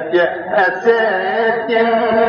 सत्य असत्य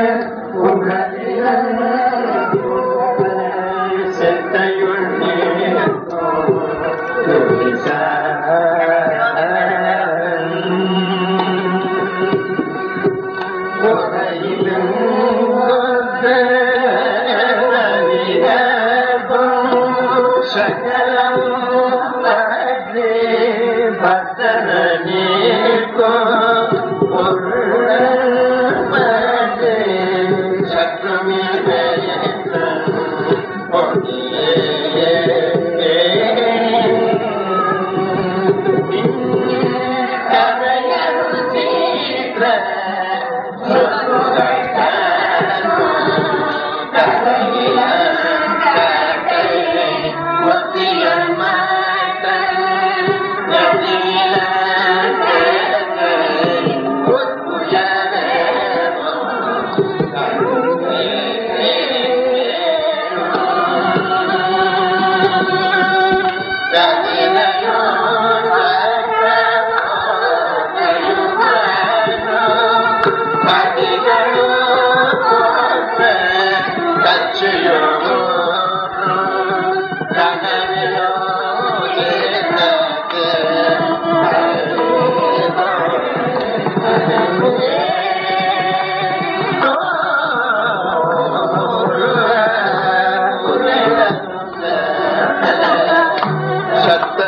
சத்த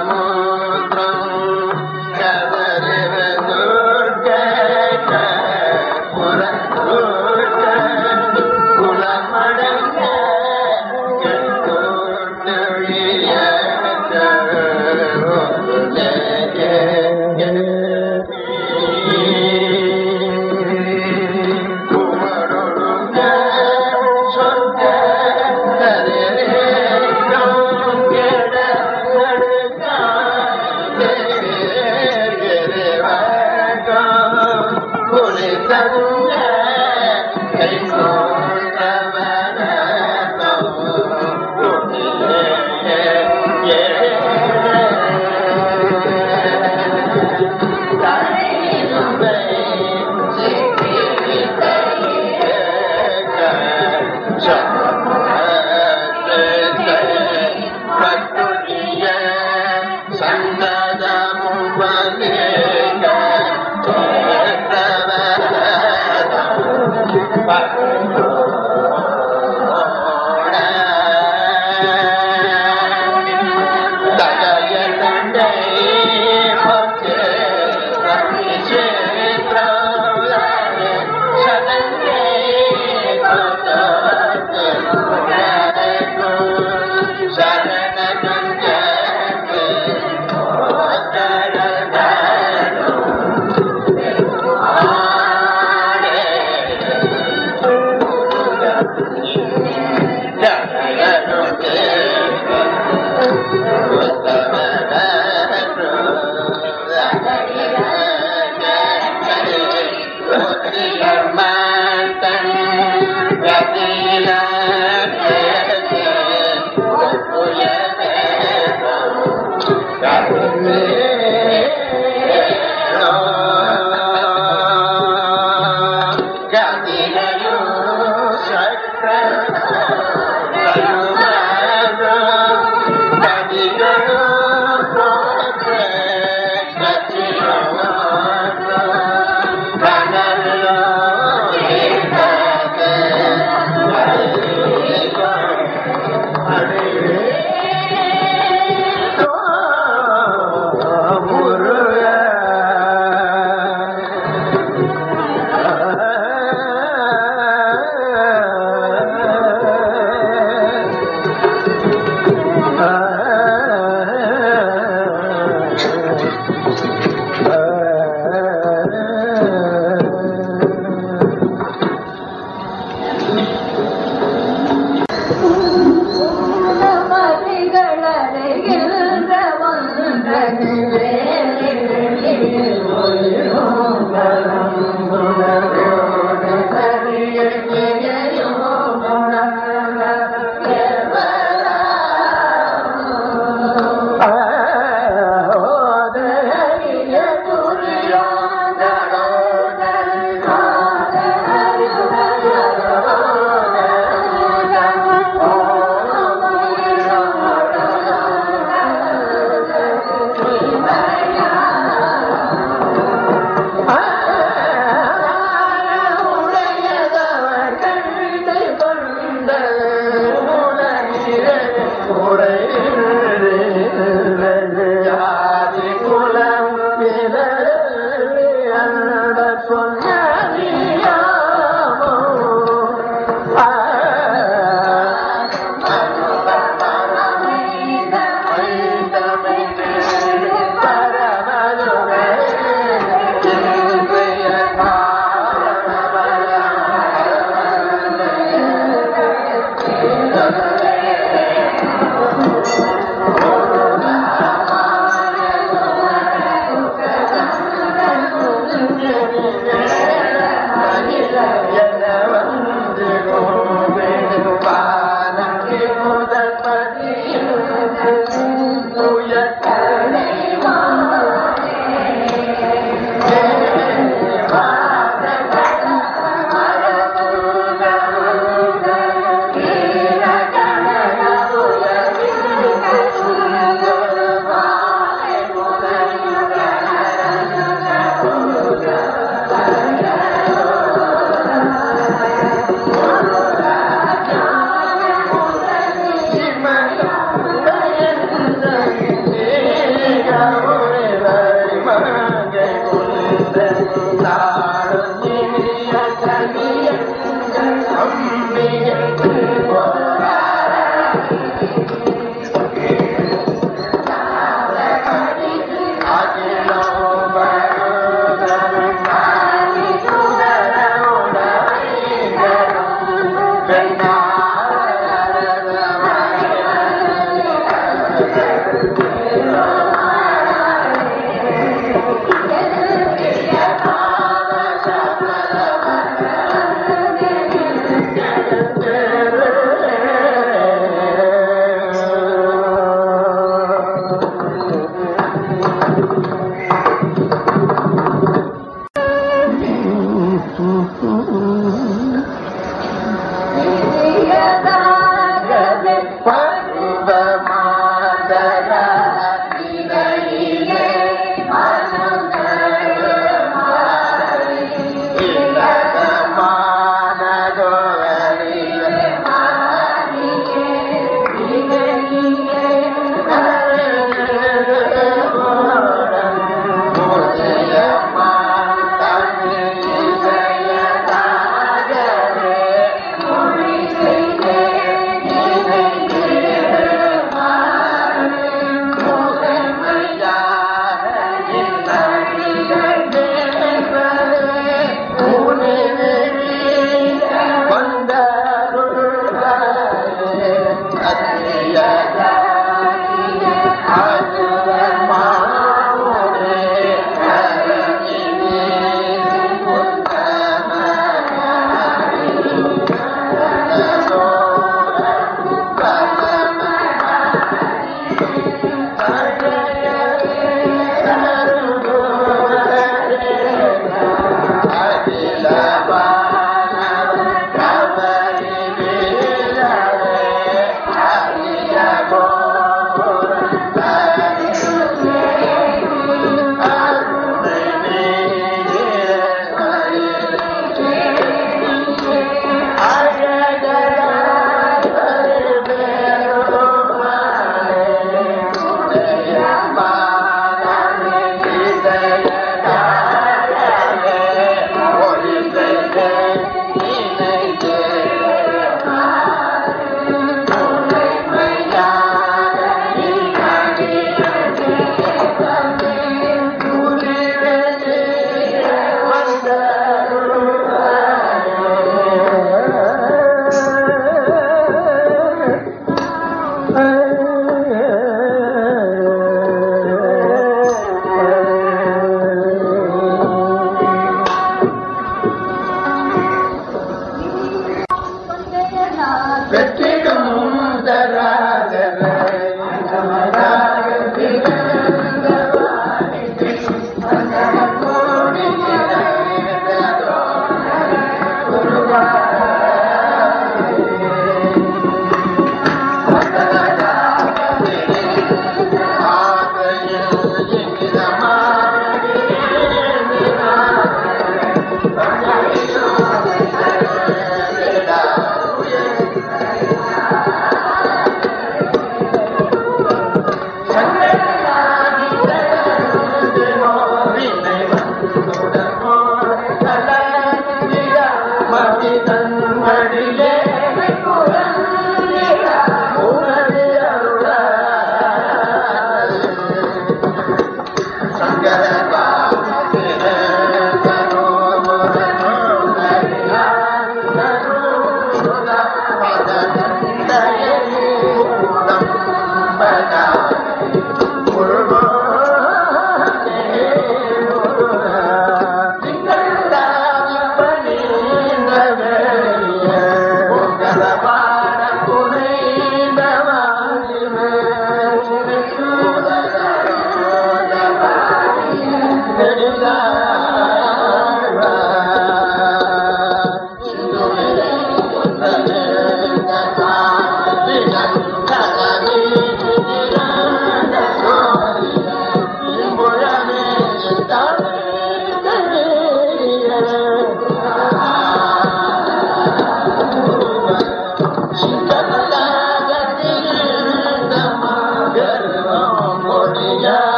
சமுத்திரம் சரண சொன்னறியாமோ Yeah.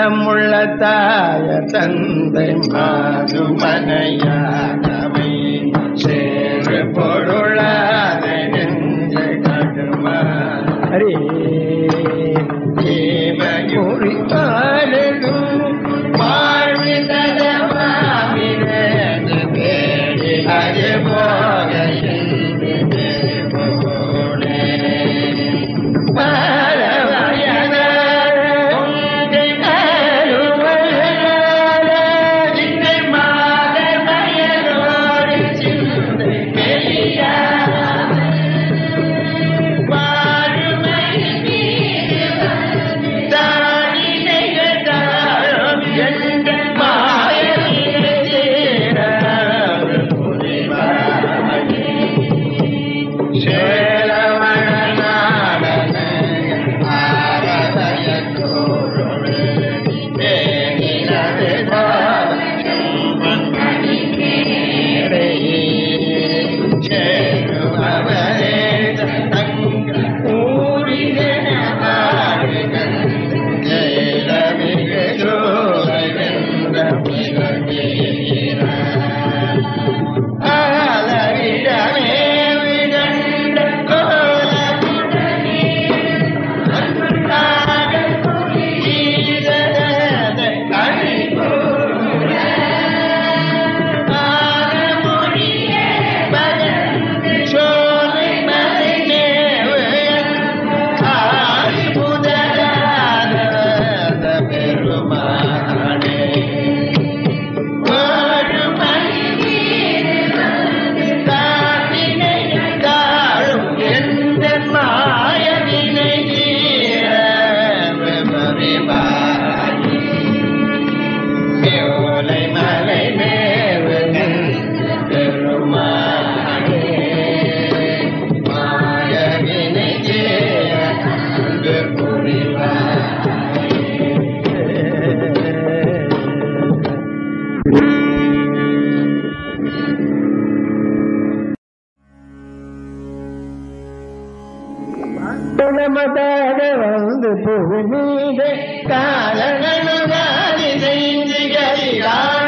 உள்ளமுள்ள தாய தந்தை மாதுமனையானவை சேரு பொருளாத நெஞ்ச கடுமா ஹரி ஜீவயுரி பாடலும் வாழ்விதமாமினது பேடி அது போக குணமதாக வந்து புவி மீது காலனு செய்திகளிலான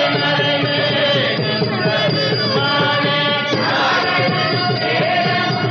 ஆ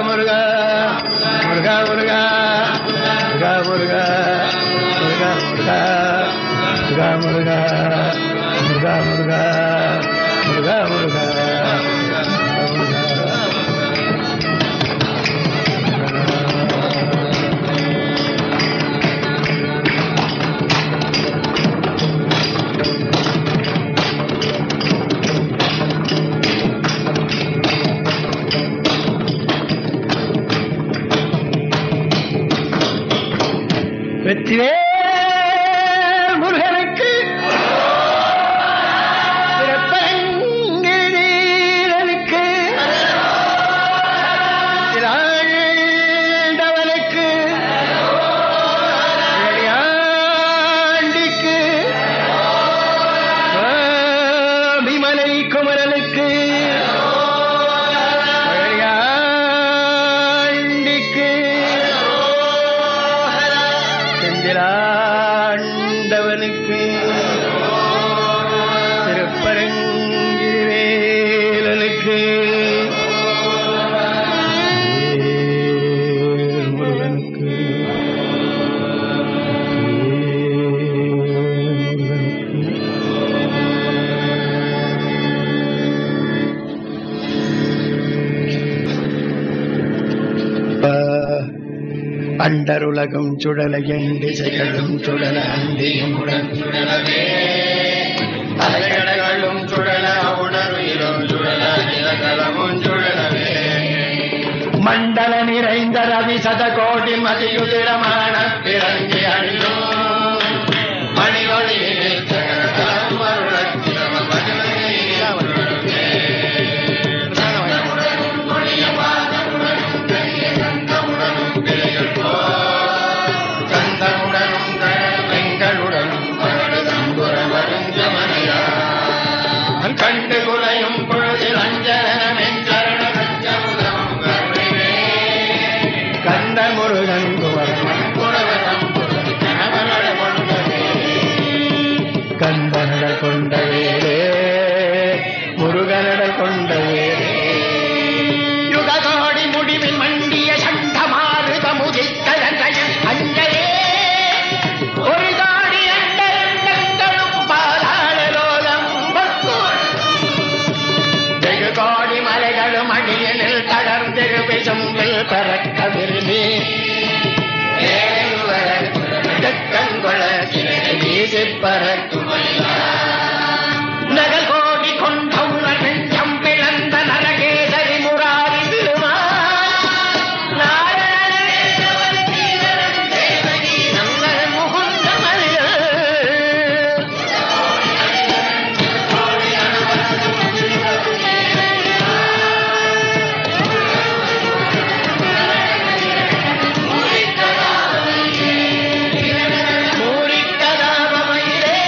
முருகா முருகா முருகா முருகா முருகா முருகா முருகா முருகா முருகா முருகா முருகா முருகா முருகா வெற்றிவேல் முருகனுக்கு திருப்பரங்கிரீரனுக்கு திராண்டவனுக்கு ஆண்டிக்கு விமலை குமரனுக்கு ஆண்டிக்கு செந்திலாண்டவனுக்கு திருப்பரங்கிரிவேலனுக்கு முருகனுக்கு அண்டருலகம் சுடல எண்டிசைகளும் சுடல அந்தியும் உடன் சுடலவே அலைகடலும் சுடல உணர்விலும் சுடல நிலகலமும் சுடலவே மண்டல நிறைந்த ரவி சத கோடி மதியுதிரமான பிறங்கி அழியும் மணிவழியில் சகலம் வருடத்திரம கந்தமுடனும் பெண்களுடனும் கண்டு குலையும் பொழுதில் அஞ்சலமென் சரண சச்சமுதம் கந்த முருகன் கந்தனடல் கொண்ட வேலே முருகனடல் கொண்ட வேலே யுகதோடி முடிவில் மண்டிய சண்டமாறுத முதித்தழகையில் அஞ்சலே ஒரு தாடி அண்டங்களும் பாதாளலோலம் வெகு கோடி மலைகளும் அடியனில் தளர்ந்திரு விசும்பில் பறக்க விரும்பி கண்கொள வீசி பறக்கும் நகல் கோடி கொண்ட உணர் நெஞ்சம் பிளந்த நரகேசரி முராரி முகுந்த மலையில் பூரிக்கதாபமயிலே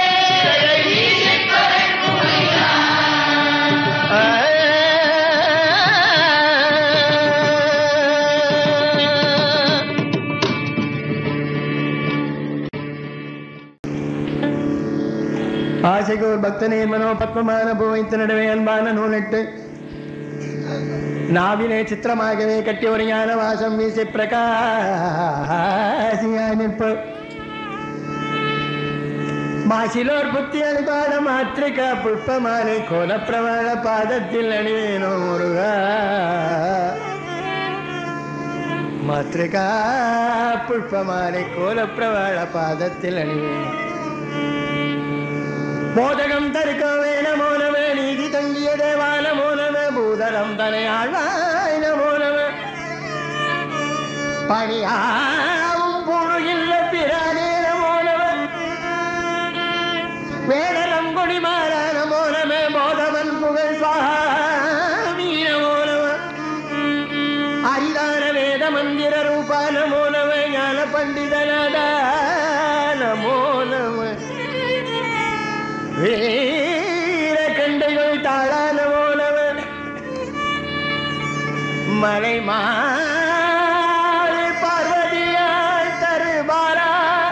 ஆசைக்கு ஒரு பக்தனே மனோ பத்மமான பூவைத்து நடுவே அன்பான நூலிட்டு நாவிலே சித்திரமாகவே கட்டி ஒரு ஞான வாசம் வீசி பிரகாசியாய் நிற்ப மாசிலோர் புத்தி அனுபாட மாத்திரிகா புஷ்பமாலை கோலப்பிரமாண பாதத்தில் அணிவேனோ முருகா மாத்திரிகா புஷ்பமாலை கோலப்பிரவாள பாதத்தில் அணிவேனோ மோதகம் தருக்க வேண மோனவே நீதி தங்கிய தேவான மோனவே பூதரம் தனை ஆழ்வாய் மோனவே பணியாவும் புழுகில்ல பிரானே மோனவே வேடரம் கொடி மாறான மோனமே போதவன் புகழ் சுவாமீன மோனவே அரிதான வேத மந்திர ரூபான மோனவே ஞான பண்டிதனான மோனவே வீர கண்டைகள் தாழான போனவன் மலை மாறி பார்வதியாய் தருபாரா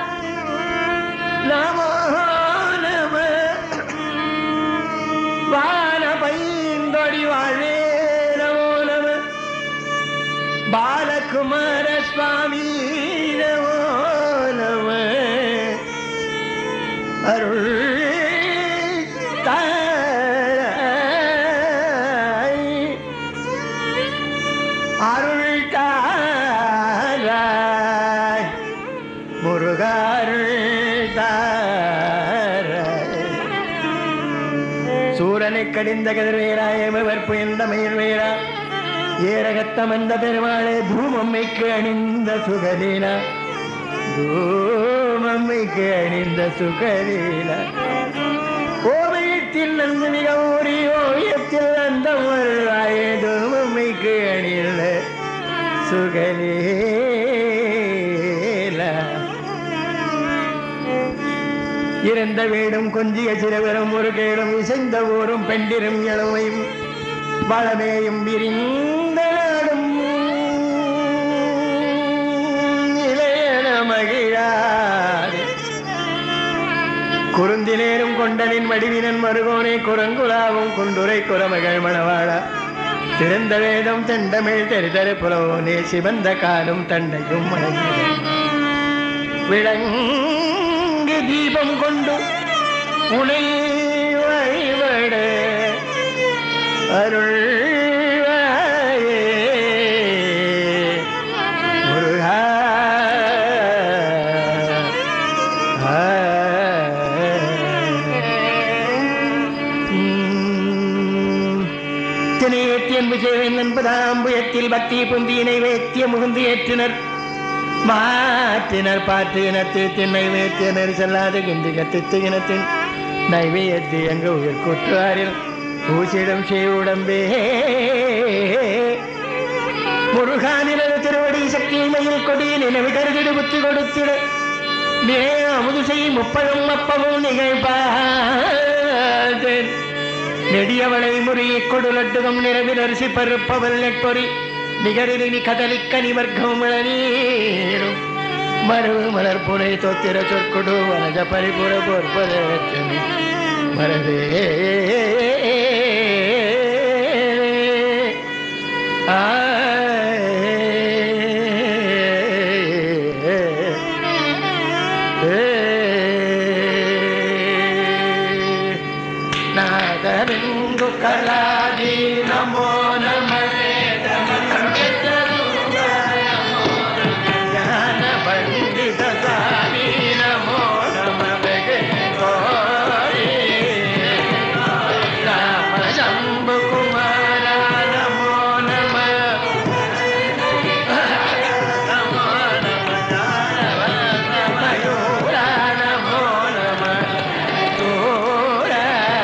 நமோ நம வான பைந்தொடி வாழே நமோ நம அடிந்த கதிர்வேரா ஏமவர் புயந்த மயில்வேரா ஏரகத்தமந்த பெருமாளே தூமம்மைக்கு அணிந்த சுகலீலா தூமம்மைக்கு அணிந்த சுகலீலா ஓவியத்தில் நந்து மிக ஓரி ஓவியத்தில் அந்த வருவாயே தூமம்மைக்கு அணிந்த சுகலீலா இறந்த வீடும் கொஞ்சிய சிறுவரும் ஒரு கேடும் இசைந்த ஊரும் பெண்டிரும் இளமையும் வளமேயும் விரிந்த நாடும் இளையன மகிழாது குறுந்தினேரும் கொண்டனின் வடிவினன் மருகோனே குரங்குலாவும் குண்டுரை குரமகள் மணவாழா திறந்த வேதம் தெண்டமிழ் தெரிதரு புலவோனே சிவந்த காலும் தண்டையும் மணங்கின விளங்கு தீபம் கொண்டு உனை வழிபட அருள் முருகா ஆ. உம். தினையேற்றியன் விஜயன் என்பதாம் புயத்தில் பக்தி புந்தியினை வேத்திய முகுந்து ஏற்றினர் மாற்றினர் பாட்டு இனத்து திண்ணை வேத்தியனர் செல்லாத கிண்டி கத்தித்து இனத்தின் நைவேத்தி எங்க உயிர் கூற்றுவாரில் பூசிடம் செய்யுடம்பே முருகானிலது திருவடி சக்திமையில் கொடி நினைவு கருதிடு புத்தி கொடுத்திட நே அமுது செய் முப்பதும் அப்பமும் நிகழ்பாதேன் நெடியவளை முறியை கொடுலட்டுகம் நிறவில் அரிசி பருப்பவல் நெட்பொறி நிகரினி கதலிக்க நிவர்க்கம் நீரும் மருவு மலர் புனை தோத்திர சொற்கொடு வனஜ பரிபுர பொற்பதே மரதே நாதரிங்கு கலாதி நமோ நம ஞான பண்டித சாமி நமோ நம வெகு கோரி ராம சம்பு குமார நமோ நம நமோ நம மயூரா நமோ நம தூர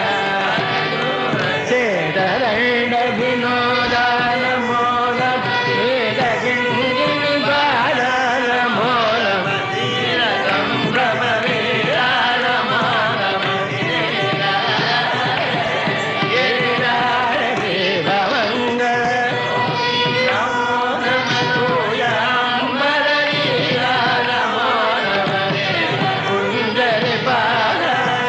சேதரண்ட வினோதான மூலம் வேதகிங்கிணி பாலான மூலம் சம்பிரம வீரான மூலம் ஏராள தேவமங்கள நமோ நம தூயாம்பர வீரான மூலம் குஞ்சரி பால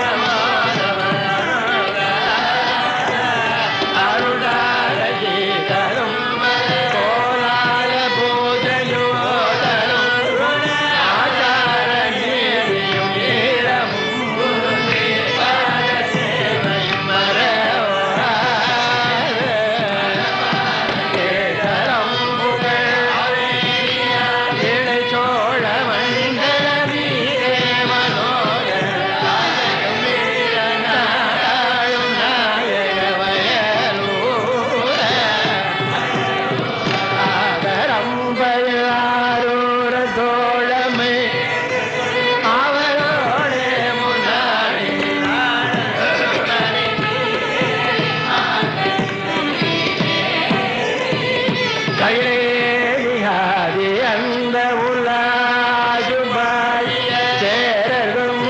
அருளால கீதரும் கோலால பூஜையோதரும் ஆச்சார நீதியும் ஈரமும் பாத சேவையும் மறவாத கேதரம் புகழ் இளை சோழ மண்டல வீரே மனோகர வீரநாடாளும் நாயக வயலூர ஆதரம்பையாரூர தோழமை அவரோடே முன்னாடி கைலேயாதி அந்த உலாஜுபாய் சேரரும்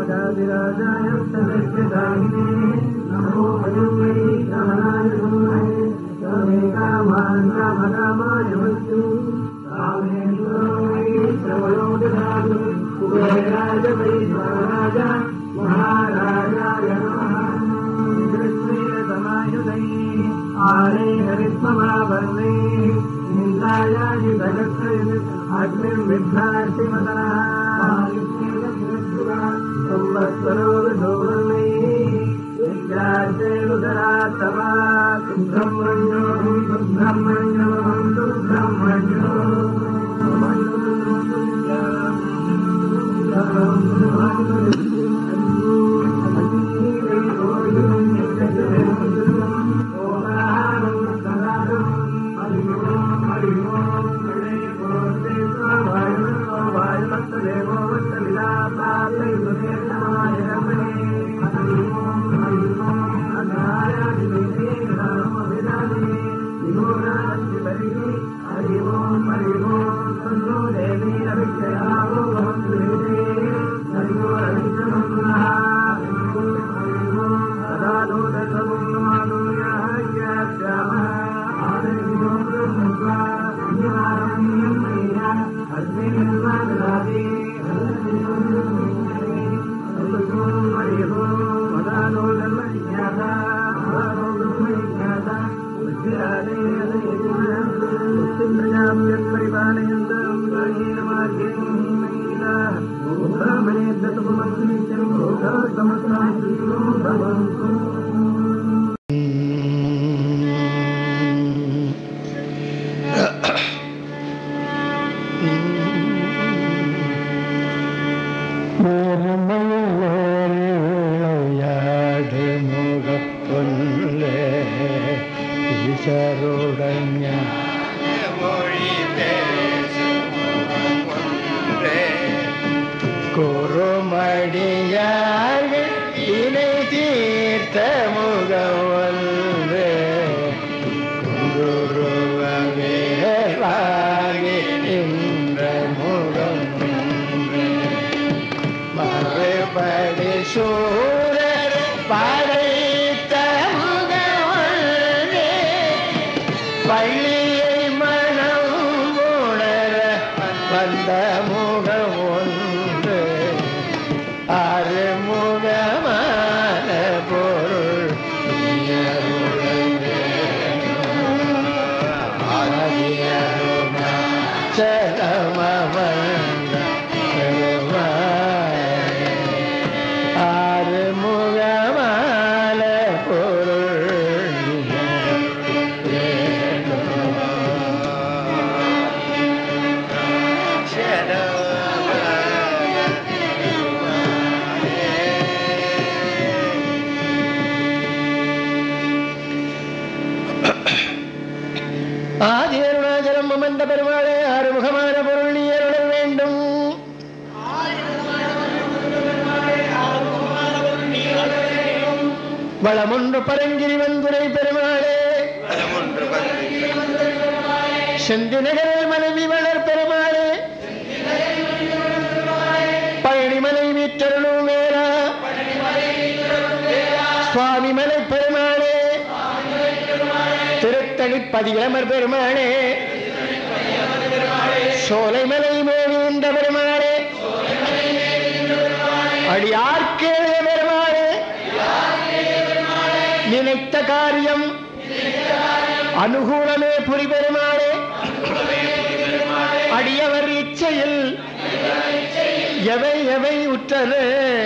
नमो യാട് മുഖപ്പൊല്ലേ ഈശരുടഞ്ഞ மொழி பேசும் ஒன்றே குறுமடியார்கள் இணை தீர்த்த முகவல்வே குருவேவாகி நின்ற முகம் ஒன்றே. மறுபடி சூரர் படைத்த முகவல்வே பள்ளியை மனம் உணர வந்த முகம் ஒன்று அறுமுகமான பொருள் சரமவந்த பெருமாளே ஆறுமுகமால பொருள் ஆதி அருணாச்சலம் அமர்ந்த பெருமாளே ஆறுமுகமான பொருள் நீ அருள வேண்டும் வளமொன்று பரங்கிரி வந்துரை பெருமாளே செந்தி நகரில் மனைவி வளர் பெருமாளே பழனிமலை வீற்றருளும் வேளா சுவாமி மலை பெருமாளே திருத்தணி பதிகிழமர் பெருமாளே சோலைமலை மோகின்ற பெருமாளே அடியார்க்கே பெருமாளே நினைத்த காரியம் அனுகூலமே புரி பெருமாளே அடியவர் இச்சையில் எவை எவை உற்றன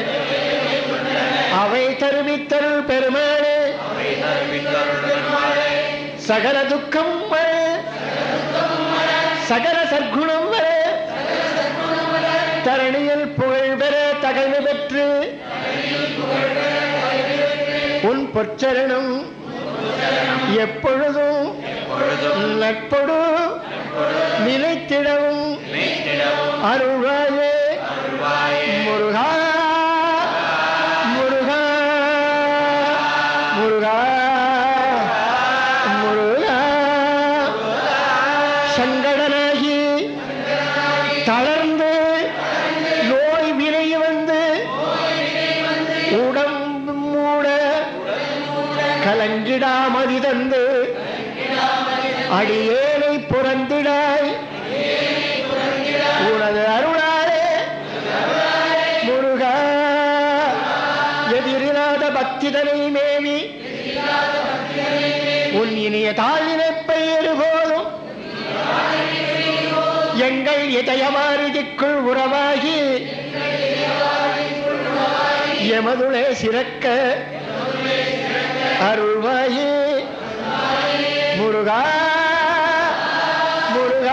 அவை தருவித்தருள் பெருமாளே சகல துக்கம் வர சகல சற்குணம் வர தரணியில் புகழ் பெற தகழ்வு பெற்று உன் பொற்சரணம் எப்பொழுதும் நட்பொடு நிலைத்திடவும் அருள்வாயே முருகா முருகா முருகா முருகா சங்கடனாகி தளர்ந்து நோய் வினை வந்து உடம்பு மூட கலங்கிடாமதி தந்து அடியேனை புறந்திடாய் உனது அருளாலே முருகா எதிரில்லாத பக்திதனை மேவி உன் இனிய தாழினைப்பை போலும் எங்கள் இதயமாருதிக்குள் உறவாகி எமதுளே சிறக்க அருள்வாயே முருகா முருகா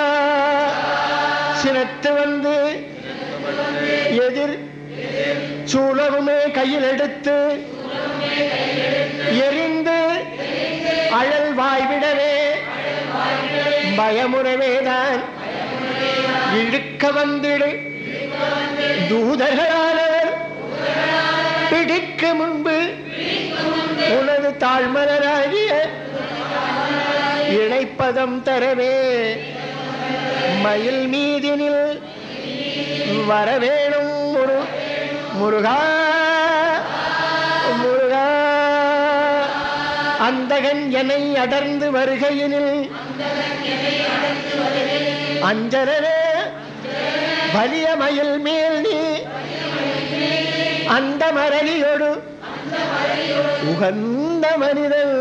சினத்து வந்து எதிர் சூலவுமே கையில் எடுத்து எரிந்து அழல் வாய்விடவே பயமுறவேதான் இழுக்க வந்திடு தூதர்களானவர் பிடிக்க முன்பு உனது தாழ்மலராகிய இணைப்பதம் தரவே மயில் மீதினில் வரவேணும் முரு முருகா முருகா அந்தகன் என்னை அடர்ந்து வருகையினில் அஞ்சரனே வலிய மயில் மேல் நீ அந்த மரலியோடு உகந்த மனிதன்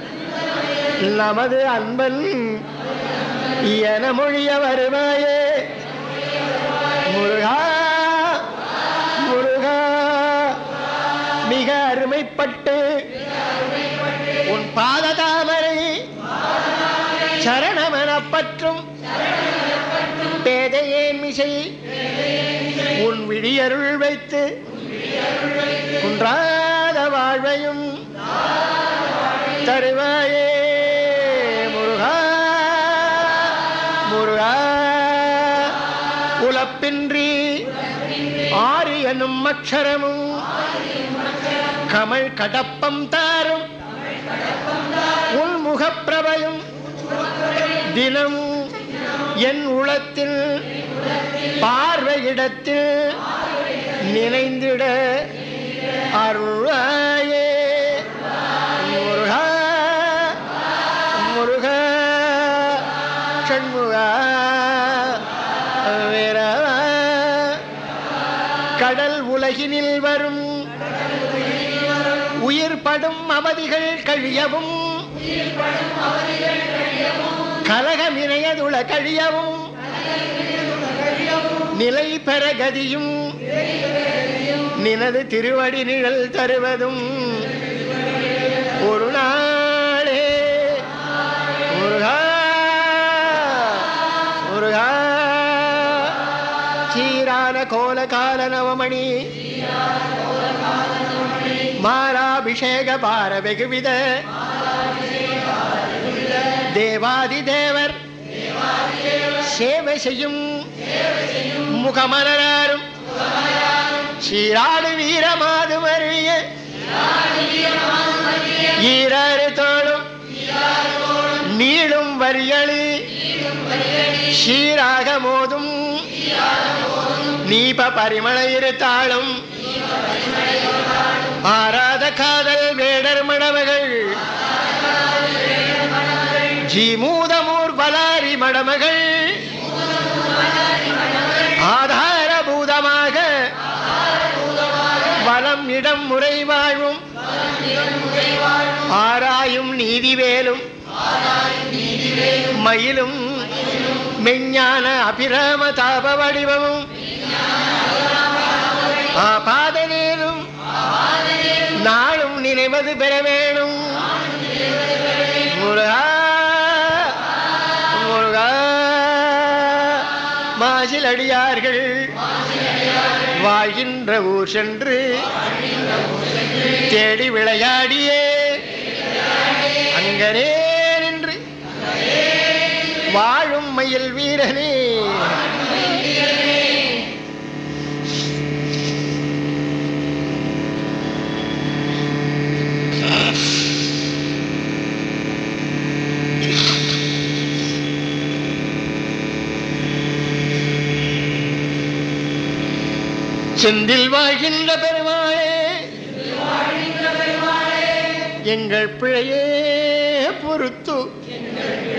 நமது அன்பன் என மொழிய வருவாயே முருகா முருகா மிக அருமைப்பட்டு உன் பாத தாமரை சரணமெனப் பற்றும் பேதையேன் மிசை உன் விழியருள் வைத்து குன்றாத வாழ்வையும் தருவாயே முருகா முருகா உலப்பின்றி ஆறு எனும் அக்ஷரமும் கமல் கடப்பம் தாரும் உன் முகப்பிரபையும் தினம் என் உளத்தில் பார்வையிடத்தில் நினைந்திட அருளாயே முருகா முருகா ஷண்முகா வீரவா கடல் உலகினில் வரும் உயிர் படும் அவதிகள் கழியவும் கலகமினையதுள கழியவும் நிலை பெற கதியும் நினது திருவடி நிழல் தருவதும் ஒரு நாளே முருகா முருகா சீரான கோல கால நவமணி மாலாபிஷேக பார வெகுவித தேவாதி தேவர் சேவை செய்யும் முகமலராரும் சீராடு வீரமாது மருவிய ஈராறு தோளும் நீளும் வரியளி சீராக மோதும் நீப பரிமள இருத்தாளும் ஆராத காதல் வேடர் மணமகள் ஜீமூதமூர் பலாரி மடமகள் ஆதாரபூதமாக வலம் இடம் முறை வாழ்வும் ஆராயும் நீதிவேலும் மயிலும் மெஞ்ஞான அபிராம தாப வடிவமும் ஆபாதனேனும் நாளும் நினைவது பெற வேணும் முருகா முருகா மாசில் அடியார்கள் வாழ்கின்ற ஊர் சென்று தேடி விளையாடியே அங்கனே நின்று வாழும் மயில் வீரனே செந்தில் வாழ்கின்ற பெருமாளே எங்கள் பிழையே பொறுத்து